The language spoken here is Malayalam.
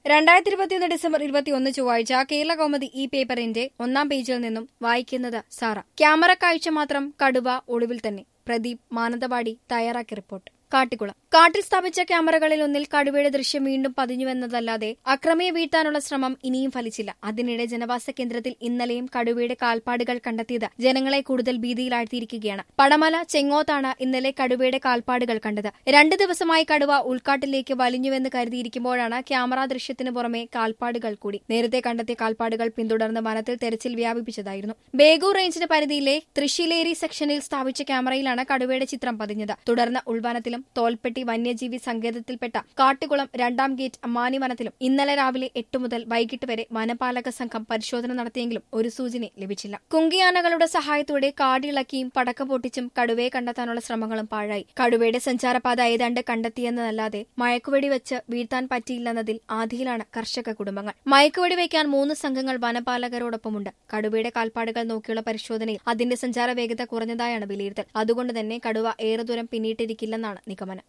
രണ്ടായിരത്തി ഇരുപത്തിയൊന്ന് ഡിസംബർ ഇരുപത്തിയൊന്ന് ചൊവ്വാഴ്ച കേരള കൗമുദി ഈ പേപ്പറിന്റെ ഒന്നാം പേജിൽ നിന്നും വായിക്കുന്നത് സാറ ക്യാമറ കാഴ്ച മാത്രം കടുവ ഒളിവിൽ തന്നെ പ്രദീപ് മാനന്തവാടി തയ്യാറാക്കിയ റിപ്പോർട്ട് കാട്ടിക്കുളം കാട്ടിൽ സ്ഥാപിച്ച ക്യാമറകളിൽ ഒന്നിൽ കടുവയുടെ ദൃശ്യം വീണ്ടും പതിഞ്ഞുവെന്നതല്ലാതെ അക്രമിയെ വീഴ്ത്താനുള്ള ശ്രമം ഇനിയും ഫലിച്ചില്ല അതിനിടെ ജനവാസ കേന്ദ്രത്തിൽ ഇന്നലെയും കടുവയുടെ കാൽപ്പാടുകൾ കണ്ടെത്തിയത് ജനങ്ങളെ കൂടുതൽ ഭീതിയിലാഴ്ത്തിയിരിക്കുകയാണ് പടമല ചെങ്ങോത്താണ് ഇന്നലെ കടുവയുടെ കാൽപ്പാടുകൾ കണ്ടത് രണ്ടു ദിവസമായി കടുവ ഉൾക്കാട്ടിലേക്ക് വലിഞ്ഞുവെന്ന് കരുതിയിരിക്കുമ്പോഴാണ് ക്യാമറ ദൃശ്യത്തിന് പുറമെ കാൽപ്പാടുകൾ കൂടി നേരത്തെ കണ്ടെത്തിയ കാൽപ്പാടുകൾ പിന്തുടർന്ന് വനത്തിൽ തെരച്ചിൽ വ്യാപിപ്പിച്ചതായിരുന്നു ബേഗൂർ റേഞ്ചിന് പരിധിയിലെ തൃശ്ശിലേരി സെക്ഷനിൽ സ്ഥാപിച്ച ക്യാമറയിലാണ് കടുവയുടെ ചിത്രം പതിഞ്ഞത് തുടർന്ന് ഉൾവനത്തിലും തോൽപ്പെട്ടി വന്യജീവി സങ്കേതത്തിൽപ്പെട്ട കാട്ടുകുളം രണ്ടാം ഗേറ്റ് അമ്മാനി വനത്തിലും ഇന്നലെ രാവിലെ എട്ട് മുതൽ വൈകിട്ട് വരെ വനപാലക സംഘം പരിശോധന നടത്തിയെങ്കിലും ഒരു സൂചന ലഭിച്ചില്ല കുങ്കിയാനകളുടെ സഹായത്തോടെ കാടിളക്കിയും പടക്കം പൊട്ടിച്ചും കടുവയെ കണ്ടെത്താനുള്ള ശ്രമങ്ങളും പാഴായി കടുവയുടെ സഞ്ചാരപാത ഏതാണ്ട് കണ്ടെത്തിയെന്നതല്ലാതെ മയക്കുവെടി വെച്ച് വീഴ്ത്താൻ പറ്റിയില്ലെന്നതിൽ ആധിയിലാണ് കർഷക കുടുംബങ്ങൾ മയക്കുവെടി വയ്ക്കാൻ മൂന്ന് സംഘങ്ങൾ വനപാലകരോടൊപ്പമുണ്ട് കടുവയുടെ കാൽപ്പാടുകൾ നോക്കിയുള്ള പരിശോധനയിൽ അതിന്റെ സഞ്ചാര വേഗത കുറഞ്ഞതായാണ് വിലയിരുത്തൽ അതുകൊണ്ട് തന്നെ കടുവ ഏറെ ദൂരം പിന്നിട്ടിരിക്കില്ലെന്നാണ് നിഗമനം